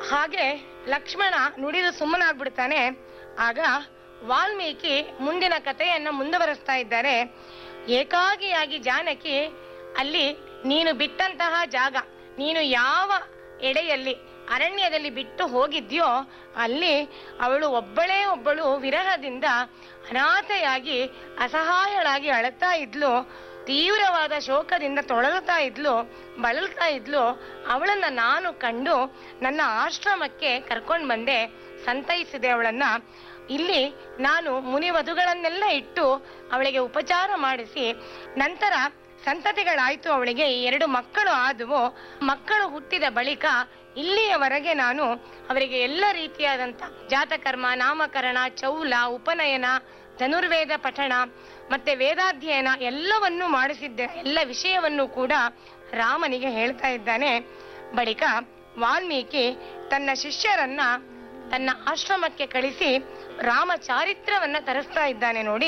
ಹಾಗೆ ಲಕ್ಷ್ಮಣ ನುಡಿದು ಸುಮ್ಮನಾಗ್ಬಿಡ್ತಾನೆ ಆಗ ವಾಲ್ಮೀಕಿ ಮುಂದಿನ ಕಥೆಯನ್ನ ಮುಂದುವರಿಸ್ತಾ ಇದ್ದಾರೆ ಏಕಾಗಿಯಾಗಿ ಜಾನಕಿ ಅಲ್ಲಿ ನೀನು ಬಿಟ್ಟಂತಹ ಜಾಗ ನೀನು ಯಾವ ಎಡೆಯಲ್ಲಿ ಅರಣ್ಯದಲ್ಲಿ ಬಿಟ್ಟು ಹೋಗಿದ್ಯೋ ಅಲ್ಲಿ ಅವಳು ಒಬ್ಬಳೇ ಒಬ್ಬಳು ವಿರಹದಿಂದ ಅನಾಥೆಯಾಗಿ ಅಸಹಾಯಳಾಗಿ ಅಳುತ್ತಾ ಇದ್ಲು ತೀವ್ರವಾದ ಶೋಕದಿಂದ ತೊಳಲುತ್ತಾ ಇದ್ಲು ಬಳಲ್ತಾ ಇದ್ಲು ಅವಳನ್ನ ನಾನು ಕಂಡು ನನ್ನ ಆಶ್ರಮಕ್ಕೆ ಕರ್ಕೊಂಡ್ ಬಂದೆ ಸಂತೈಸಿದೆ ಅವಳನ್ನ ಇಲ್ಲಿ ನಾನು ಮುನಿವಧುಗಳನ್ನೆಲ್ಲ ಇಟ್ಟು ಅವಳಿಗೆ ಉಪಚಾರ ಮಾಡಿಸಿ ನಂತರ ಸಂತತಿಗಳಾಯ್ತು ಅವಳಿಗೆ ಎರಡು ಮಕ್ಕಳು ಆದವು ಮಕ್ಕಳು ಹುಟ್ಟಿದ ಬಳಿಕ ಇಲ್ಲಿಯವರೆಗೆ ನಾನು ಅವರಿಗೆ ಎಲ್ಲ ರೀತಿಯಾದಂತ ಜಾತಕರ್ಮ ನಾಮಕರಣ ಚೌಲ ಉಪನಯನ ಧನುರ್ವೇದ ಪಠಣ ಮತ್ತೆ ವೇದಾಧ್ಯಯನ ಎಲ್ಲವನ್ನೂ ಮಾಡಿಸಿದ್ದೆ ಎಲ್ಲ ವಿಷಯವನ್ನು ಕೂಡ ರಾಮನಿಗೆ ಹೇಳ್ತಾ ಇದ್ದಾನೆ ಬಳಿಕ ವಾಲ್ಮೀಕಿ ತನ್ನ ಶಿಷ್ಯರನ್ನ ತನ್ನ ಆಶ್ರಮಕ್ಕೆ ಕಳಿಸಿ ರಾಮ ಚಾರಿತ್ರವನ್ನ ತರಿಸ್ತಾ ಇದ್ದಾನೆ ನೋಡಿ